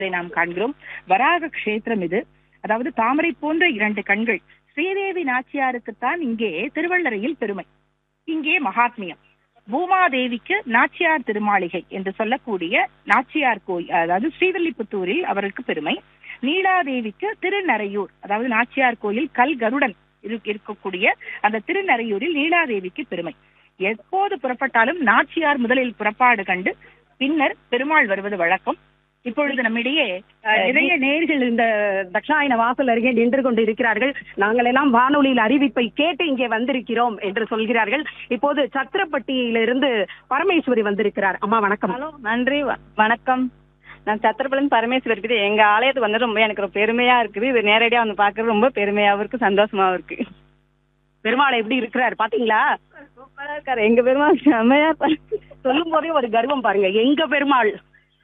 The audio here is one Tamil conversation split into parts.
இதை நாம் காண்கிறோம் வராக கஷேத்திரம் இது அதாவது தாமரை போன்ற இரண்டு கண்கள் ஸ்ரீதேவி நாச்சியாருக்குத்தான் இங்கே திருவள்ளரையில் பெருமை இங்கே மகாத்மியம் பூமாதேவிக்கு நாச்சியார் திருமாளிகை என்று சொல்லக்கூடிய நாச்சியார் கோயில் அதாவது ஸ்ரீவில்லிபுத்தூரில் அவருக்கு பெருமை நீலாதேவிக்கு திருநரையூர் அதாவது நாச்சியார் கோயில் கல் கருடன் இரு- இருக்கக்கூடிய அந்த திருநரையூரில் நீலாதேவிக்கு பெருமை எப்போது புறப்பட்டாலும் நாச்சியார் முதலில் புறப்பாடு கண்டு பின்னர் பெருமாள் வருவது வழக்கம் இப்பொழுது நம்மிடையே அஹ், நிறைய நேர்கள் இந்த தட்சாயன வாசல் அருகே நின்று கொண்டு இருக்கிறார்கள் நாங்கள் எல்லாம் வானொலியில் அறிவிப்பை கேட்டு இங்கே வந்திருக்கிறோம் என்று சொல்கிறார்கள் இப்போது சத்திரப்பட்டியிலிருந்து பரமேஸ்வரி வந்திருக்கிறார் அம்மா வணக்கம் ஹலோ நன்றி வ- வணக்கம் நான் சத்திரப்பள்ளன் பரமேஸ்வரி இருக்குது எங்க ஆலயத்துக்கு வந்து ரொம்ப எனக்கு ரொம்ப பெருமையா இருக்குது இது நேரடியா வந்து பாக்குறது ரொம்ப பெருமையாவும் இருக்கு சந்தோஷமாவும் இருக்கு பெருமாள் எப்படி இருக்கிறார் பாத்தீங்களா சூப்பரா இருக்காரு எங்க பெருமாள் செம்மையா இருப்பாரு. சொல்லும் போதே ஒரு கர்வம் பாருங்க எங்க பெருமாள்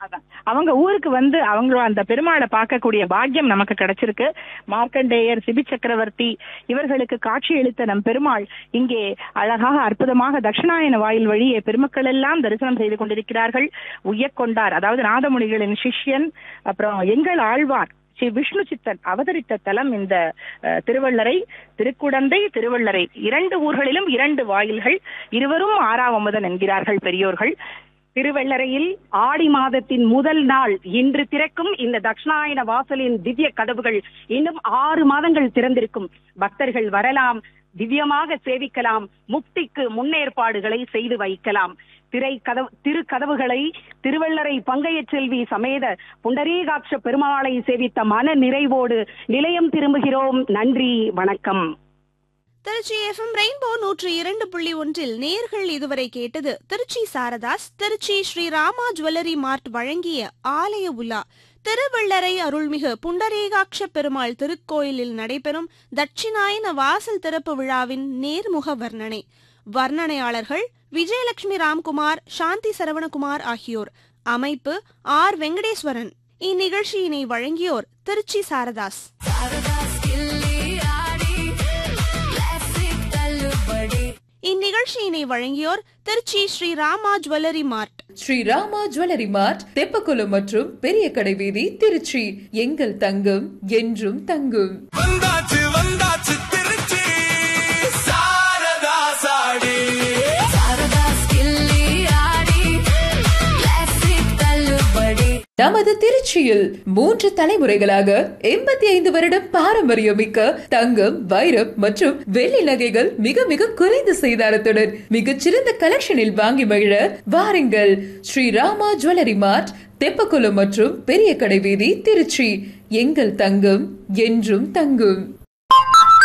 அவங்க ஊருக்கு வந்து அவங்க அந்த பெருமாளை பார்க்கக்கூடிய பாக்கியம் நமக்கு கிடைச்சிருக்கு மார்க்கண்டேயர் சிபி சக்கரவர்த்தி இவர்களுக்கு காட்சியளித்த நம் பெருமாள் இங்கே அழகாக அற்புதமாக தட்சிணாயன வாயில் வழியே பெருமக்கள் எல்லாம் தரிசனம் செய்து கொண்டிருக்கிறார்கள் உய்யக்கொண்டார் அதாவது நாதமுனிகளின் சிஷ்யன் அப்புறம் எங்கள் ஆழ்வார் ஸ்ரீ விஷ்ணு சித்தன் அவதரித்த தலம் இந்த அஹ், திருவள்ளரை திருக்குடந்தை திருவள்ளரை இரண்டு ஊர்களிலும் இரண்டு வாயில்கள் இருவரும் ஆறாவமுதன் என்கிறார்கள் பெரியோர்கள் திருவெள்ளரையில் ஆடி மாதத்தின் முதல் நாள் இன்று திறக்கும் இந்த தட்சிணாயன வாசலின் திவ்ய கதவுகள் இன்னும் ஆறு மாதங்கள் திறந்திருக்கும் பக்தர்கள் வரலாம் திவ்யமாக சேவிக்கலாம் முக்திக்கு முன்னேற்பாடுகளை செய்து வைக்கலாம் திரை கதவு திருக்கதவுகளை திருவள்ளரை பங்கைய செல்வி சமேத புண்டரீகாட்ச பெருமாளை சேவித்த மன நிறைவோடு நிலையம் திரும்புகிறோம் நன்றி வணக்கம் திருச்சி எஃப்எம் ரெயின்போ நூற்று இரண்டு புள்ளி ஒன்றில் நேர்கள் இதுவரை கேட்டது திருச்சி சாரதாஸ் திருச்சி ஸ்ரீ ராமா ஜுவல்லரி மார்ட் வழங்கிய ஆலய உலா திருவள்ளரை அருள்மிகு புண்டரீகாட்ச பெருமாள் திருக்கோயிலில் நடைபெறும் தட்சிணாயன வாசல் திறப்பு விழாவின் நேர்முக வர்ணனை வர்ணனையாளர்கள் விஜயலட்சுமி ராம்குமார் சாந்தி சரவணகுமார் ஆகியோர் அமைப்பு ஆர் வெங்கடேஸ்வரன் இந்நிகழ்ச்சியினை வழங்கியோர் திருச்சி சாரதாஸ் இந்நிகழ்ச்சியினை வழங்கியோர் Trichy Sri Rama jewellery mart Srirama jewellery mart Teppakulam மற்றும் பெரிய கடை வீதி திருச்சி எங்கள் தங்கம் என்றும் தங்கும் வந்தாச்சு வந்தாச்சு திருச்சி சாரதா சாடி நமது திருச்சியில் மூன்று தலைமுறைகளாக எண்பத்தி ஐந்து வருடம் பாரம்பரியமிக்க தங்கம் வைரம் மற்றும் வெள்ளி நகைகள் மிக மிக குறைந்த செய்தாரத்துடன் மிகச்சிறந்த கலெக்ஷனில் வாங்கி மகிழ வாருங்கள் ஸ்ரீராமா ஜுவல்லரி மார்ட் தெப்பக்குளம் மற்றும் பெரிய கடை வீதி திருச்சி எங்கள் தங்கம் என்றும் தங்கும்